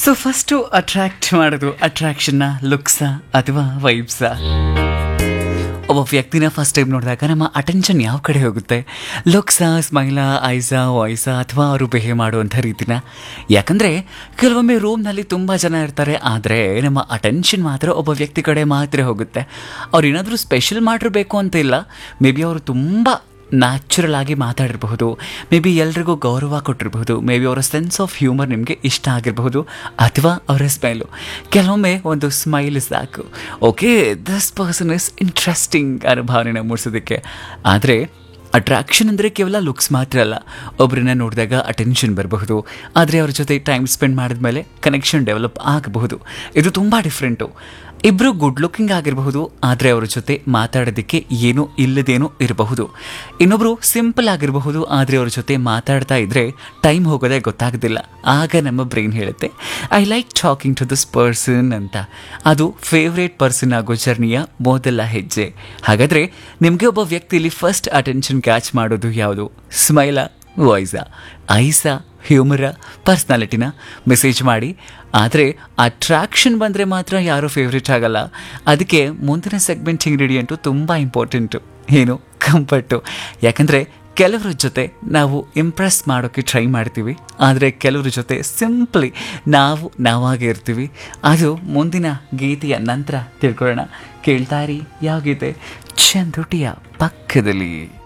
so first attract ಮಾಡೋದು ಅಟ್ರಾಕ್ಷನ್ನ ಲುಕ್ಸಾ ಅಥವಾ ವೈಬ್ಸಾ ಒಬ್ಬ ವ್ಯಕ್ತಿನ ಫಸ್ಟ್ ಟೈಮ್ ನೋಡಿದಾಗ ನಮ್ಮ ಅಟೆನ್ಷನ್ ಯಾವ ಕಡೆ ಹೋಗುತ್ತೆ ಲುಕ್ಸಾ ಸ್ಮೈಲಾ ಐಸಾ ವಾಯ್ಸಾ ಅಥವಾ ಅವರು ಬಿಹೇವ್ ಮಾಡುವಂಥ ರೀತಿನ ಯಾಕಂದರೆ ಕೆಲವೊಮ್ಮೆ ರೂಮ್ನಲ್ಲಿ ತುಂಬ ಜನ ಇರ್ತಾರೆ ಆದರೆ ನಮ್ಮ ಅಟೆನ್ಷನ್ ಮಾತ್ರ ಒಬ್ಬ ವ್ಯಕ್ತಿ ಕಡೆ ಮಾತ್ರ ಹೋಗುತ್ತೆ ಅವ್ರು ಏನಾದರೂ ಸ್ಪೆಷಲ್ ಮಾಡಿರಬೇಕು ಅಂತ ಇಲ್ಲ ಮೇ ಬಿ ಅವರು ತುಂಬ ನ್ಯಾಚುರಲ್ ಆಗಿ ಮಾತಾಡಿರಬಹುದು ಮೇ ಬಿ ಎಲ್ರಿಗೂ ಗೌರವ ಕೊಟ್ಟಿರಬಹುದು ಮೇ ಬಿ ಅವರ ಸೆನ್ಸ್ ಆಫ್ ಹ್ಯೂಮರ್ ನಿಮಗೆ ಇಷ್ಟ ಆಗಿರಬಹುದು ಅಥವಾ ಅವರ ಸ್ಮೈಲು ಕೆಲವೊಮ್ಮೆ ಒಂದು ಸ್ಮೈಲ್ ಸಾಕು okay this person is interesting ಅನ್ನೋ ಭಾವನೆನ ಮೂಡಿಸೋದಕ್ಕೆ ಆದರೆ ಅಟ್ರಾಕ್ಷನ್ ಅಂದರೆ ಕೇವಲ ಲುಕ್ಸ್ ಮಾತ್ರ ಅಲ್ಲ ಒಬ್ಬರನ್ನ ನೋಡಿದಾಗ ಅಟೆನ್ಷನ್ ಬರಬಹುದು ಆದರೆ ಅವ್ರ ಜೊತೆ ಟೈಮ್ ಸ್ಪೆಂಡ್ ಮಾಡಿದ್ಮೇಲೆ ಕನೆಕ್ಷನ್ ಡೆವಲಪ್ ಆಗಬಹುದು ಇದು ತುಂಬ ಡಿಫ್ರೆಂಟು ಇಬ್ಬರು ಗುಡ್ ಲುಕಿಂಗ್ ಆಗಿರಬಹುದು ಆದರೆ ಅವ್ರ ಜೊತೆ ಮಾತಾಡೋದಕ್ಕೆ ಏನೂ ಇಲ್ಲದೇನೂ ಇರಬಹುದು ಇನ್ನೊಬ್ಬರು ಸಿಂಪಲ್ ಆಗಿರಬಹುದು ಆದರೆ ಅವ್ರ ಜೊತೆ ಮಾತಾಡ್ತಾ ಇದ್ರೆ ಟೈಮ್ ಹೋಗೋದೇ ಗೊತ್ತಾಗೋದಿಲ್ಲ ಆಗ ನಮ್ಮ ಬ್ರೈನ್ ಹೇಳುತ್ತೆ I like talking to this person ಅಂತ ಅದು ಫೇವ್ರೇಟ್ ಪರ್ಸನ್ ಆಗೋ ಜರ್ನಿಯ ಮೊದಲ ಹೆಜ್ಜೆ ಹಾಗಾದರೆ ನಿಮಗೆ ಒಬ್ಬ ವ್ಯಕ್ತಿಲಿ ಫಸ್ಟ್ ಅಟೆನ್ಷನ್ ಕ್ಯಾಚ್ ಮಾಡೋದು ಯಾವುದು ಸ್ಮೈಲಾ ವಾಯ್ಸಾ ಐಸಾ ಹ್ಯೂಮರ ಪರ್ಸ್ನಾಲಿಟಿನ ಮೆಸೇಜ್ ಮಾಡಿ ಆದರೆ ಅಟ್ರಾಕ್ಷನ್ ಬಂದರೆ ಮಾತ್ರ ಯಾರೂ ಫೇವ್ರೇಟ್ ಆಗಲ್ಲ ಅದಕ್ಕೆ ಮುಂದಿನ ಸೆಗ್ಮೆಂಟ್ ಇಂಗ್ರೀಡಿಯೆಂಟು ತುಂಬ ಇಂಪಾರ್ಟೆಂಟು ಏನು ಕಂಫರ್ಟು ಯಾಕಂದರೆ ಕೆಲವ್ರ ಜೊತೆ ನಾವು ಇಂಪ್ರೆಸ್ ಮಾಡೋಕ್ಕೆ ಟ್ರೈ ಮಾಡ್ತೀವಿ ಆದರೆ ಕೆಲವ್ರ ಜೊತೆ ಸಿಂಪ್ಲಿ ನಾವು ನಾವಾಗೇ ಇರ್ತೀವಿ ಅದು ಮುಂದಿನ ಗೀತೆಯ ನಂತರ ತಿಳ್ಕೊಳ್ಳೋಣ ಕೇಳ್ತಾ ಇರಿ ಯಾವ ಗೀತೆ ಚಂದುಟಿಯ ಪಕ್ಕದಲ್ಲಿ